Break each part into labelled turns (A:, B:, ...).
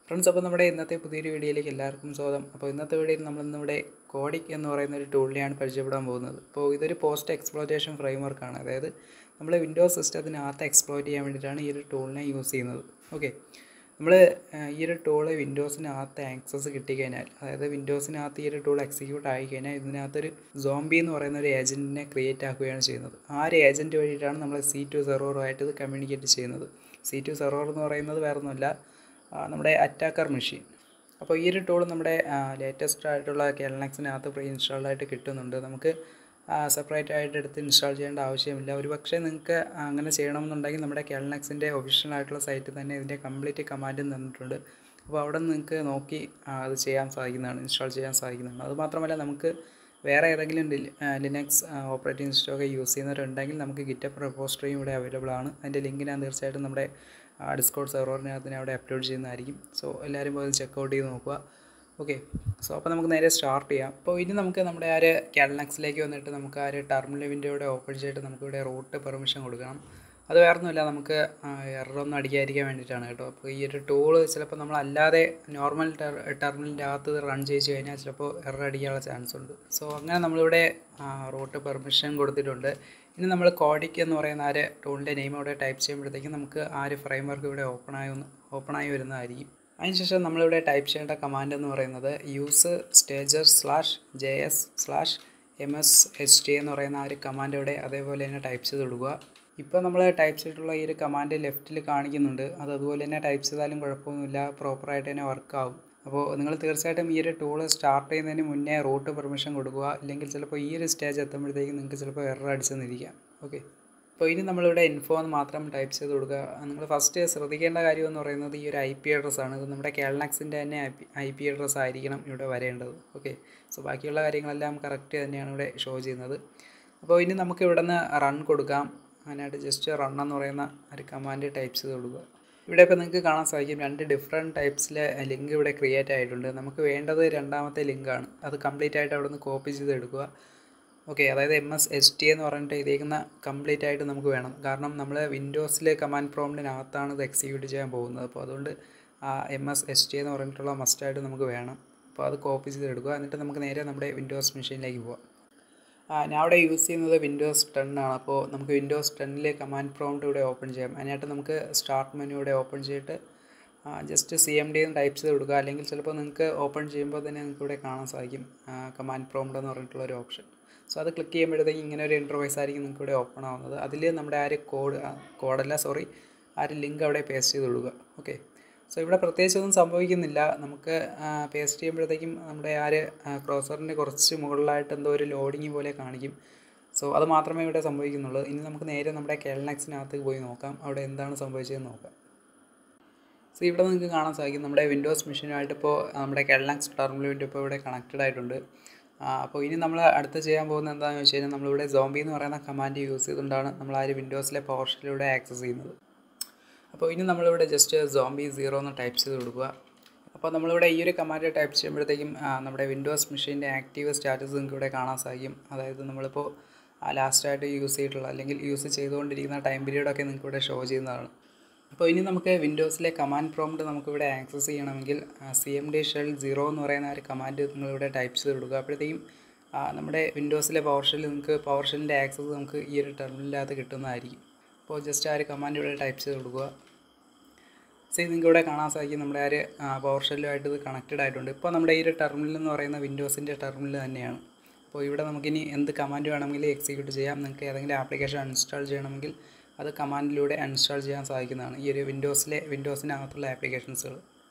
A: friends അപ്പോൾ നമ്മുടെ ഇന്നത്തെ പുതിയൊരു വീഡിയോയിലേക്ക് എല്ലാവർക്കും സ്വാഗതം അപ്പോൾ ഇന്നത്തെ വീഡിയോയിൽ നമ്മളിന്നിവിടെ കോഡിക് എന്ന് പറയുന്ന ഒരു ടൂളിനെയാണ് പരിചയപ്പെടാൻ പോകുന്നത് അപ്പോൾ ഇതൊരു പോസ്റ്റ് എക്സ്പ്ലോയിറ്റേഷൻ ഫ്രെയിംവർക്കാണ് അതായത് നമ്മൾ വിൻഡോസ് സിസ്റ്റത്തിനകത്ത് എക്സ്പ്ലോയിറ്റ് ചെയ്യാൻ വേണ്ടിയിട്ടാണ് ഈ ഒരു ടൂളിനെ യൂസ് ചെയ്യുന്നത് ഓക്കെ നമ്മൾ ഈ ഒരു ടൂള് വിൻഡോസിനകത്ത് ആക്സസ് കിട്ടിക്കഴിഞ്ഞാൽ അതായത് വിൻഡോസിനകത്ത് ഈ ഒരു ടൂൾ എക്സിക്യൂട്ട് ആയി കഴിഞ്ഞാൽ ഇതിനകത്തൊരു സോംബി എന്ന് പറയുന്ന ഒരു ഏജൻറ്റിനെ ക്രിയേറ്റ് ആക്കുകയാണ് ചെയ്യുന്നത് ആ ഒരു ഏജൻറ്റ് വഴിയിട്ടാണ് നമ്മൾ സി ടു സെർവറുമായിട്ട് ഇത് കമ്മ്യൂണിക്കേറ്റ് ചെയ്യുന്നത് സി ടു സെർവർ എന്ന് പറയുന്നത് വേറൊന്നുമല്ല ആ, നമ്മുടെ അറ്റാക്കർ മെഷീൻ അപ്പോൾ ഈ ഒരു ടൂൾ നമ്മുടെ ലേറ്റസ്റ്റ് ആയിട്ടുള്ള കേരളക്സിനകത്ത് പ്രീ ഇൻസ്റ്റാൾഡ് ആയിട്ട് കിട്ടുന്നുണ്ട് നമുക്ക് സെപ്പറേറ്റ് ആയിട്ട് എടുത്ത് ഇൻസ്റ്റാൾ ചെയ്യേണ്ട ആവശ്യമില്ല ഒരു പക്ഷേ നിങ്ങൾക്ക് അങ്ങനെ ചെയ്യണമെന്നുണ്ടെങ്കിൽ നമ്മുടെ കേരളക്സിൻ്റെ ഒഫീഷ്യൽ ആയിട്ടുള്ള സൈറ്റിൽ തന്നെ ഇതിൻ്റെ കംപ്ലീറ്റ് കമാൻഡും തന്നിട്ടുണ്ട് അപ്പോൾ അവിടെ നിന്ന് നിങ്ങൾക്ക് നോക്കി ആ, അത് ചെയ്യാൻ സാധിക്കുന്നതാണ് ഇൻസ്റ്റാൾ ചെയ്യാൻ സാധിക്കുന്നതാണ് അതുമാത്രമല്ല നമുക്ക് വേറെ ഏതെങ്കിലും ലിനക്സ് ഓപ്പറേറ്റിംഗ് സിസ്റ്റം ഒക്കെ യൂസ് ചെയ്യുന്നവരുണ്ടെങ്കിൽ നമുക്ക് ഗിറ്റപ്പ് റെപ്പോസിറ്ററിയും ഇവിടെ അവൈലബിൾ ആണ് അതിൻ്റെ ലിങ്ക് ഞാൻ തീർച്ചയായിട്ടും നമ്മുടെ ഡിസ്കൗണ്ട് സെർവറിനകത്ത് ഞാൻ അവിടെ അപ്ലോഡ് ചെയ്യുന്നതായിരിക്കും സോ എല്ലാവരും പോയി ചെക്ക് ഔട്ട് ചെയ്ത് നോക്കുക ഓക്കെ സോ അപ്പോൾ നമുക്ക് നേരെ സ്റ്റാർട്ട് ചെയ്യാം അപ്പോൾ ഇനി നമുക്ക് നമ്മുടെ ആ ഒരു കാലനക്സിലേക്ക് വന്നിട്ട് നമുക്ക് ആ ഒരു ടെർമിനൽ വിൻഡോയുടെ ഓപ്പൺ ചെയ്തിട്ട് നമുക്കിവിടെ റൂട്ട് പെർമിഷൻ കൊടുക്കണം അത് വേറൊന്നുമില്ല നമുക്ക് എററൊന്നും അടിക്കാതിരിക്കാൻ വേണ്ടിയിട്ടാണ് കേട്ടോ അപ്പോൾ ഈ ഒരു ടൂള് ചിലപ്പോൾ നമ്മളല്ലാതെ നോർമൽ ടെർ ടെർമിനലിൻ്റെ അകത്ത് റൺ ചെയ്ത് കഴിഞ്ഞാൽ ചിലപ്പോൾ എറർ അടിക്കാനുള്ള ചാൻസ് ഉണ്ട് സോ അങ്ങനെ നമ്മളിവിടെ റൂട്ട് പെർമിഷൻ കൊടുത്തിട്ടുണ്ട് ഇനി നമ്മൾ കോഡിക് എന്ന് പറയുന്ന ആ ഒരു ടൂളിൻ്റെ നെയിം അവിടെ ടൈപ്പ് ചെയ്യുമ്പോഴത്തേക്കും നമുക്ക് ആ ഒരു ഫ്രെയിം വർക്ക് ഇവിടെ ഓപ്പണായി ഒന്ന് ഓപ്പണായി വരുന്നതായിരിക്കും അതിനുശേഷം നമ്മളിവിടെ ടൈപ്പ് ചെയ്യേണ്ട കമാൻഡ് എന്ന് പറയുന്നത് use stager slash J S slash M S H T എന്ന് പറയുന്ന ആ ഒരു കമാൻഡ് ഇവിടെ അതേപോലെ തന്നെ ടൈപ്പ് ചെയ്ത് കൊടുക്കുക ഇപ്പോൾ നമ്മൾ ടൈപ്പ് ചെയ്തിട്ടുള്ള ഈ ഒരു കമാൻഡ് ലെഫ്റ്റിൽ കാണിക്കുന്നുണ്ട് അത് അതുപോലെ തന്നെ ടൈപ്പ് ചെയ്താലും കുഴപ്പമൊന്നുമില്ല പ്രോപ്പറായിട്ട് തന്നെ വർക്കാവും അപ്പോൾ നിങ്ങൾ തീർച്ചയായിട്ടും ഈ ഒരു ടൂൾ സ്റ്റാർട്ട് ചെയ്യുന്നതിന് മുന്നേ റൂട്ട് പെർമിഷൻ കൊടുക്കുക ഇല്ലെങ്കിൽ ചിലപ്പോൾ ഈ ഒരു സ്റ്റേജ് എത്തുമ്പോഴത്തേക്കും നിങ്ങൾക്ക് ചിലപ്പോൾ എറർ അടിച്ചെന്നിരിക്കാം ഓക്കെ അപ്പോൾ ഇനി നമ്മളിവിടെ ഇൻഫോ എന്ന് മാത്രം ടൈപ്പ് ചെയ്ത് കൊടുക്കുക നിങ്ങൾ ഫസ്റ്റ് ശ്രദ്ധിക്കേണ്ട കാര്യം എന്ന് പറയുന്നത് ഈ ഒരു ഐ പി അഡ്രസ്സ് ആണ് ഇത് നമ്മുടെ കാലനാക്സിൻ്റെ തന്നെ I P I P address ആയിരിക്കണം ഇവിടെ വരേണ്ടത് ഓക്കെ സോ ബാക്കിയുള്ള കാര്യങ്ങളെല്ലാം കറക്റ്റ് തന്നെയാണ് ഇവിടെ ഷോ ചെയ്യുന്നത് അപ്പോൾ ഇനി നമുക്ക് ഇവിടെ നിന്ന് റൺ കൊടുക്കാം അതിനായിട്ട് ജസ്റ്റ് റൺ എന്ന് പറയുന്ന ഒരു കമാൻഡ് ടൈപ്പ് ചെയ്ത് കൊടുക്കുക ഇവിടെ ഇപ്പോൾ നിങ്ങൾക്ക് കാണാൻ സാധിക്കും രണ്ട് ഡിഫറെൻറ്റ് ടൈപ്സിലെ ലിങ്ക് ഇവിടെ ക്രിയേറ്റ് ആയിട്ടുണ്ട് നമുക്ക് വേണ്ടത് രണ്ടാമത്തെ ലിങ്കാണ് അത് കംപ്ലീറ്റ് ആയിട്ട് അവിടെ നിന്ന് കോപ്പി ചെയ്ത് എടുക്കുക ഓക്കെ അതായത് എം എസ് എച്ച് ടി എന്ന് പറഞ്ഞിട്ട് ഇതേക്കുന്ന കംപ്ലീറ്റ് ആയിട്ട് നമുക്ക് വേണം കാരണം നമ്മൾ വിൻഡോസിലെ കമാൻഡ് പ്രോംപ്റ്റിനകത്താണ് ഇത് എക്സിക്യൂട്ട് ചെയ്യാൻ പോകുന്നത് അപ്പോൾ അതുകൊണ്ട് ആ എം എസ് എച്ച് ടി എന്ന് പറഞ്ഞിട്ടുള്ള മസ്റ്റായിട്ട് നമുക്ക് വേണം അപ്പോൾ അത് കോപ്പി ചെയ്ത് എടുക്കുക എന്നിട്ട് നമുക്ക് നേരെ നമ്മുടെ വിൻഡോസ് മെഷീനിലേക്ക് പോകാം ആ, ഞാൻ അവിടെ യൂസ് ചെയ്യുന്നത് വിൻഡോസ് ടെൻ ആണ് അപ്പോൾ നമുക്ക് വിൻഡോസ് ടെന്നിലെ കമാൻഡ് പ്രോംപ്റ്റ് ഇവിടെ ഓപ്പൺ ചെയ്യാം അതിനായിട്ട് നമുക്ക് സ്റ്റാർട്ട് മെനു ഇവിടെ ഓപ്പൺ ചെയ്തിട്ട് ജസ്റ്റ് സി എം ഡി എന്ന് ടൈപ്പ് ചെയ്ത് കൊടുക്കുക അല്ലെങ്കിൽ ചിലപ്പോൾ നിങ്ങൾക്ക് ഓപ്പൺ ചെയ്യുമ്പോൾ തന്നെ നിങ്ങൾക്ക് ഇവിടെ കാണാൻ സാധിക്കും കമാൻഡ് പ്രോംപ്റ്റ് എന്ന് പറഞ്ഞിട്ടുള്ള ഒരു ഓപ്ഷൻ സോ അത് ക്ലിക്ക് ചെയ്യുമ്പോഴത്തേക്കും ഇങ്ങനെ ഒരു ഇൻ്റർവൈസ് ആയിരിക്കും നിങ്ങൾക്ക് ഇവിടെ ഓപ്പൺ ആവുന്നത് അതിൽ നമ്മുടെ ആ ഒരു കോഡ് കോഡല്ല സോറി ആ ഒരു ലിങ്ക് അവിടെ പേസ്റ്റ് ചെയ്ത് കൊടുക്കുക ഓക്കെ സോ ഇവിടെ പ്രത്യേകിച്ചൊന്നും സംഭവിക്കുന്നില്ല നമുക്ക് പേസ്റ്റ് ചെയ്യുമ്പോഴത്തേക്കും നമ്മുടെ ആ ഒരു ക്രോസറിൻ്റെ കുറച്ച് മുകളിലായിട്ട് എന്തോ ഒരു ലോഡിങ് പോലെ കാണിക്കും സോ അത് മാത്രമേ ഇവിടെ സംഭവിക്കുന്നുള്ളൂ ഇനി നമുക്ക് നേരെ നമ്മുടെ കേരളക്സിനകത്ത് പോയി നോക്കാം അവിടെ എന്താണ് സംഭവിച്ചതെന്ന് നോക്കാം സോ ഇവിടെ നിങ്ങൾക്ക് കാണാൻ സാധിക്കും നമ്മുടെ വിൻഡോസ് മെഷീനുമായിട്ട് ഇപ്പോൾ നമ്മുടെ കേരളക്സ് ടെർമിനൽ വിൻഡോ ഇപ്പോൾ ഇവിടെ കണക്റ്റഡ് ആയിട്ടുണ്ട് ആ, അപ്പോൾ ഇനി നമ്മൾ അടുത്ത് ചെയ്യാൻ പോകുന്നത് എന്താണെന്ന് വെച്ച് കഴിഞ്ഞാൽ നമ്മളിവിടെ സോംബി എന്ന് പറയുന്ന കമാൻഡ് യൂസ് ചെയ്തുകൊണ്ടാണ് നമ്മൾ ആ ഒരു വിൻഡോസിലെ പവർ ഷെല്ലിലൂടെ ആക്സസ് ചെയ്യുന്നത് അപ്പോൾ ഇനി നമ്മളിവിടെ ജസ്റ്റ് സോംബി സീറോ എന്ന് ടൈപ്പ് ചെയ്ത് കൊടുക്കുക അപ്പോൾ നമ്മളിവിടെ ഈ ഒരു കമാൻഡ് ടൈപ്പ് ചെയ്യുമ്പോഴത്തേക്കും ആ, നമ്മുടെ വിൻഡോസ് മെഷീൻ്റെ ആക്റ്റീവ് സ്റ്റാറ്റസ് നിങ്ങൾക്ക് ഇവിടെ കാണാൻ സാധിക്കും അതായത് നമ്മളിപ്പോൾ ലാസ്റ്റായിട്ട് യൂസ് ചെയ്തിട്ടുള്ള അല്ലെങ്കിൽ യൂസ് ചെയ്തുകൊണ്ടിരിക്കുന്ന ടൈം പീരീഡൊക്കെ നിങ്ങൾക്ക് ഇവിടെ ഷോ ചെയ്യുന്നതാണ് അപ്പോൾ ഇനി നമുക്ക് വിൻഡോസിലെ കമാൻഡ് പ്രോംപ്റ്റ് നമുക്കിവിടെ ആക്സസ് ചെയ്യണമെങ്കിൽ C M D shell zero എന്ന് പറയുന്ന ആ ഒരു കമാൻഡ് നിങ്ങളിവിടെ ടൈപ്പ് ചെയ്ത് കൊടുക്കുക അപ്പോഴത്തേക്കും ആ, നമ്മുടെ വിൻഡോസിലെ പവർ ഷെൽ നിങ്ങൾക്ക് പവർ ഷെല്ലിൻ്റെ ആക്സസ് നമുക്ക് ഈ ഒരു ടെർമിനലിനകത്ത് കിട്ടുന്നതായിരിക്കും അപ്പോൾ ജസ്റ്റ് ആ ഒരു കമാൻഡ് ഇവിടെ ടൈപ്പ് ചെയ്ത് കൊടുക്കുക സോ നിങ്ങൾക്ക് ഇവിടെ കാണാൻ സാധിക്കും നമ്മുടെ ആ ഒരു പവർ ഷെല്ലുമായിട്ട് ഇത് കണക്റ്റഡ് ആയിട്ടുണ്ട് ഇപ്പോൾ നമ്മുടെ ഈ ഒരു ടെർമിനൽ എന്ന് പറയുന്ന വിൻഡോസിൻ്റെ ടെർമിനൽ തന്നെയാണ് അപ്പോൾ ഇവിടെ നമുക്കിനി എന്ത് കമാൻഡ് വേണമെങ്കിലും എക്സിക്യൂട്ട് ചെയ്യാം നിങ്ങൾക്ക് ഏതെങ്കിലും ആപ്ലിക്കേഷൻ അൺഇൻസ്റ്റാൾ ചെയ്യണമെങ്കിൽ അത് കമാൻഡിലൂടെ അൺഇൻസ്റ്റാൾ ചെയ്യാൻ സാധിക്കുന്നതാണ് ഈ ഒരു വിൻഡോസിലെ വിൻഡോസിനകത്തുള്ള ആപ്ലിക്കേഷൻസുകൾ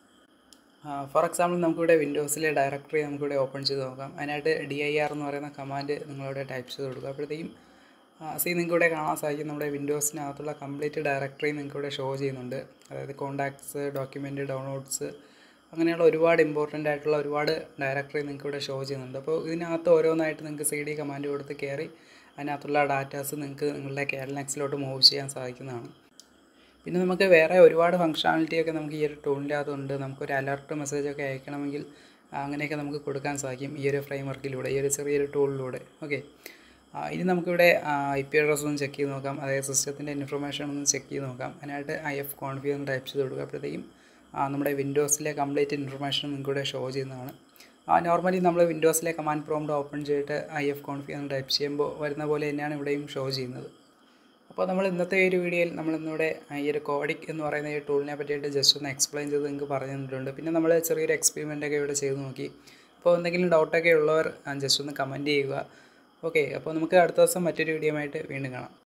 A: ഫോർ എക്സാമ്പിൾ നമുക്കിവിടെ വിൻഡോസിലെ ഡയറക്ടറി നമുക്കിവിടെ ഓപ്പൺ ചെയ്ത് നോക്കാം അതിനായിട്ട് ഡി ഐ ആർ എന്ന് പറയുന്ന കമാൻഡ് നിങ്ങളിവിടെ ടൈപ്പ് ചെയ്ത് കൊടുക്കുക അപ്പോഴത്തേക്കും സി നിങ്ങൾക്ക് ഇവിടെ കാണാൻ സാധിക്കും നമ്മുടെ വിൻഡോസിനകത്തുള്ള കംപ്ലീറ്റ് ഡയറക്ടറി നിങ്ങൾക്ക് ഇവിടെ ഷോ ചെയ്യുന്നുണ്ട് അതായത് കോൺടാക്ട്സ് ഡോക്യുമെൻറ്റ് ഡൗൺലോഡ്സ് അങ്ങനെയുള്ള ഒരുപാട് ഇമ്പോർട്ടൻ്റ് ആയിട്ടുള്ള ഒരുപാട് ഡയറക്ടറി നിങ്ങൾക്ക് ഇവിടെ ഷോ ചെയ്യുന്നുണ്ട് അപ്പോൾ ഇതിനകത്ത് ഓരോന്നായിട്ട് നിങ്ങൾക്ക് സി ഡി കമാൻഡ് കൊടുത്ത് കയറി അതിനകത്തുള്ള ഡാറ്റാസ് നിങ്ങൾക്ക് നിങ്ങളുടെ കേരളക്സിലോട്ട് മൂവ് ചെയ്യാൻ സാധിക്കുന്നതാണ് പിന്നെ നമുക്ക് വേറെ ഒരുപാട് ഫങ്ഷണാലിറ്റി ഒക്കെ നമുക്ക് ഈ ഒരു ടൂളിൻ്റെ അകത്തുണ്ട് നമുക്കൊരു അലർട്ട് മെസ്സേജ് ഒക്കെ അയക്കണമെങ്കിൽ അങ്ങനെയൊക്കെ നമുക്ക് കൊടുക്കാൻ സാധിക്കും ഈ ഒരു ഫ്രെയിം വർക്കിലൂടെ ഈ ഒരു ചെറിയൊരു ടൂളിലൂടെ ഓക്കെ ഇനി നമുക്കിവിടെ ഐ പി അഡ്രസ് ഒന്ന് ചെക്ക് ചെയ്ത് നോക്കാം അതായത് സിസ്റ്റത്തിൻ്റെ ഇൻഫർമേഷൻ ഒന്ന് ചെക്ക് ചെയ്ത് നോക്കാം അതിനായിട്ട് ഐ എഫ് കോൺഫി ഒന്ന് ടൈപ്പ് ചെയ്ത് കൊടുക്കുക അപ്പോഴത്തേക്കും ആ, നമ്മുടെ വിൻഡോസിലെ കംപ്ലീറ്റ് ഇൻഫർമേഷൻ നിങ്ങൾക്ക് ഇവിടെ ഷോ ചെയ്യുന്നതാണ് നോർമലി നമ്മൾ വിൻഡോസിലെ കമാൻഡ് പ്രോംപ്റ്റ് ഓപ്പൺ ചെയ്തിട്ട് ഐ എഫ് കോൺഫി എന്ന് ടൈപ്പ് ചെയ്യുമ്പോൾ വരുന്ന പോലെ തന്നെയാണ് ഇവിടെയും ഷോ ചെയ്യുന്നത് അപ്പോൾ നമ്മൾ ഇന്നത്തെ ഈ ഒരു വീഡിയോയിൽ നമ്മൾ ഇന്നിവിടെ ഈ ഒരു കോഡിക് എന്ന് പറയുന്ന ഈ ടൂളിനെ പറ്റിയിട്ട് ജസ്റ്റ് ഒന്ന് എക്സ്പ്ലെയിൻ ചെയ്ത് നിങ്ങൾക്ക് പറഞ്ഞു തന്നിട്ടുണ്ട് പിന്നെ നമ്മൾ ചെറിയൊരു എക്സ്പെരിമെൻ്റ് ഒക്കെ ഇവിടെ ചെയ്ത് നോക്കി അപ്പോൾ എന്തെങ്കിലും ഡൗട്ടൊക്കെ ഉള്ളവർ ജസ്റ്റ് ഒന്ന് കമൻറ്റ് ചെയ്യുക ഓക്കെ അപ്പോൾ നമുക്ക് അടുത്ത ദിവസം മറ്റൊരു വീഡിയോ ആയിട്ട് വീണ്ടും കാണാം